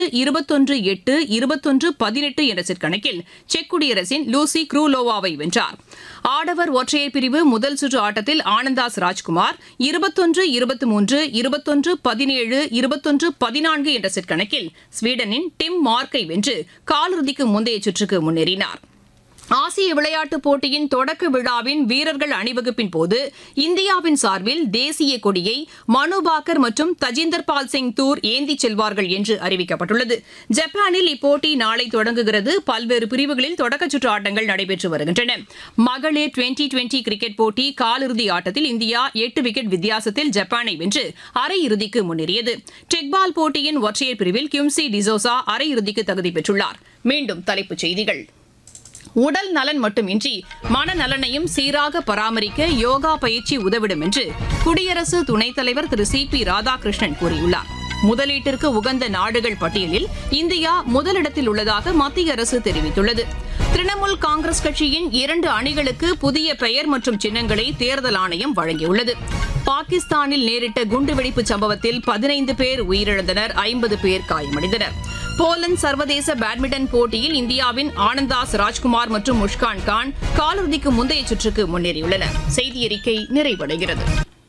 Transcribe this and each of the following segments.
இருபத்தொன்று எட்டு இருபத்தொன்று பதினெட்டு என்ற செட் கணக்கில் செக் குடியரசின் லூசி க்ரூலோவாவை வென்றார் ஆடவர் ஒற்றையர் பிரிவு முதல் சுற்று ஆட்டத்தில் ஆனந்தாஸ் ராஜ்குமார் இருபத்தொன்று இருபத்தி மூன்று இருபத்தொன்று பதினேழு இருபத்தொன்று பதினான்கு என்ற செட் கணக்கில் ஸ்வீடனின் டிம் மார்க்கை வென்று காலிறுதிக்கு முந்தைய சுற்றுக்கு முன்னேறினார் ஆசிய விளையாட்டுப் போட்டியின் தொடக்க விழாவின் வீரர்கள் அணிவகுப்பின் போது இந்தியாவின் சார்பில் தேசிய கொடியை மனுபாக்கர் மற்றும் தஜிந்தர் பால் சிங் தூர் ஏந்திச் செல்வார்கள் என்று அறிவிக்கப்பட்டுள்ளது ஜப்பானில் இப்போட்டி நாளை தொடங்குகிறது பல்வேறு பிரிவுகளில் தொடக்கச் சுற்று ஆட்டங்கள் நடைபெற்று வருகின்றன மகளிர் டுவெண்டி டுவெண்டி கிரிக்கெட் போட்டி காலிறுதி ஆட்டத்தில் இந்தியா எட்டு விக்கெட் வித்தியாசத்தில் ஜப்பானை வென்று அரையிறுதிக்கு முன்னேறியது டெக்பால் போட்டியின் ஒற்றையர் பிரிவில் கிம்சி டிசோசா அரையிறுதிக்கு தகுதி பெற்றுள்ளார் மீண்டும் தலைப்புச் செய்திகள் உடல் நலன் மட்டுமின்றி மனநலனையும் சீராக பராமரிக்க யோகா பயிற்சி உதவிடும் என்று குடியரசு துணைத் தலைவர் திரு சி பி ராதாகிருஷ்ணன் கூறியுள்ளார் முதலீட்டிற்கு உகந்த நாடுகள் பட்டியலில் இந்தியா முதலிடத்தில் உள்ளதாக மத்திய அரசு தெரிவித்துள்ளது திரிணாமுல் காங்கிரஸ் கட்சியின் இரண்டு அணிகளுக்கு புதிய பெயர் மற்றும் சின்னங்களை தேர்தல் ஆணையம் வழங்கியுள்ளது பாகிஸ்தானில் நேரிட்ட குண்டுவெடிப்பு சம்பவத்தில் பதினைந்து பேர் உயிரிழந்தனர் ஐம்பது பேர் காயமடைந்தனர் போலந்து சர்வதேச பேட்மிண்டன் போட்டியில் இந்தியாவின் ஆனந்தாஸ் ராஜ்குமார் மற்றும் முஷ்கான் கான் காலிறுதிக்கு முந்தைய சுற்றுக்கு முன்னேறியுள்ளனர் செய்தி அறிக்கை நிறைவடைகிறது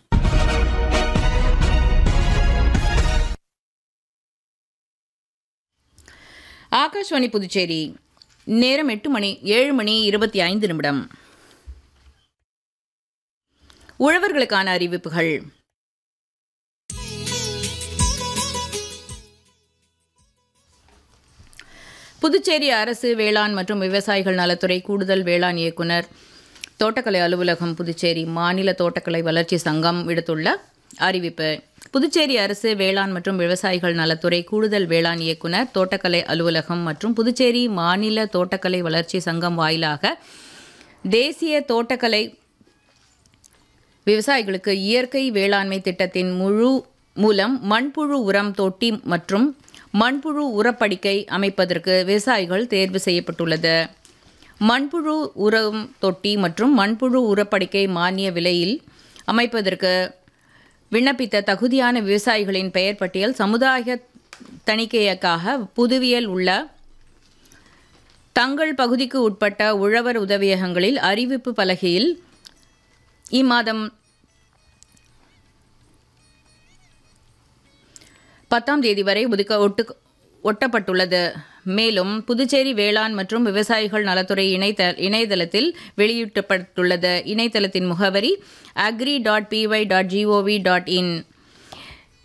ஆகாஷ்வாணி புதுச்சேரி நேரம் எட்டு மணி ஏழு மணி இருபத்தி ஐந்து நிமிடம் உழவர்களுக்கான அறிவிப்புகள் புதுச்சேரி அரசு வேளாண் மற்றும் விவசாயிகள் நலத்துறை கூடுதல் வேளாண் இயக்குனர் தோட்டக்கலை அலுவலகம் புதுச்சேரி மாநில தோட்டக்கலை வளர்ச்சி சங்கம் விடுத்துள்ள அறிவிப்பு புதுச்சேரி அரசு வேளாண் மற்றும் விவசாயிகள் நலத்துறை கூடுதல் வேளாண் இயக்குனர் தோட்டக்கலை அலுவலகம் மற்றும் புதுச்சேரி மாநில தோட்டக்கலை வளர்ச்சி சங்கம் வாயிலாக தேசிய தோட்டக்கலை விவசாயிகளுக்கு இயற்கை வேளாண்மை திட்டத்தின் முழு மூலம் மண்புழு உரம் தொட்டி மற்றும் மண்புழு உரப்படிக்கை அமைப்பதற்கு விவசாயிகள் தேர்வு செய்யப்பட்டுள்ளது மண்புழு உரம் தொட்டி மற்றும் மண்புழு உரப்படிக்கை மானிய விலையில் அமைப்பதற்கு விண்ணப்பித்த தகுதியான விவசாயிகளின் பெயர் பட்டியல் சமுதாய தணிக்கையக்காக புதுவியல் உள்ள தங்கள் பகுதிக்கு உட்பட்ட உழவர் உதவியகங்களில் அறிவிப்பு பலகையில் இம்மாதம் பத்தாம் தேதி வரை ஒதுக்க ஒட்டு ஒட்டப்பட்டுள்ளது மேலும் புதுச்சேரி வேளாண் மற்றும் விவசாயிகள் நலத்துறை இணைத்த இணையதளத்தில் வெளியிட்டப்பட்டுள்ளது இணையதளத்தின் முகவரி agri dot P Y dot G O V dot இன்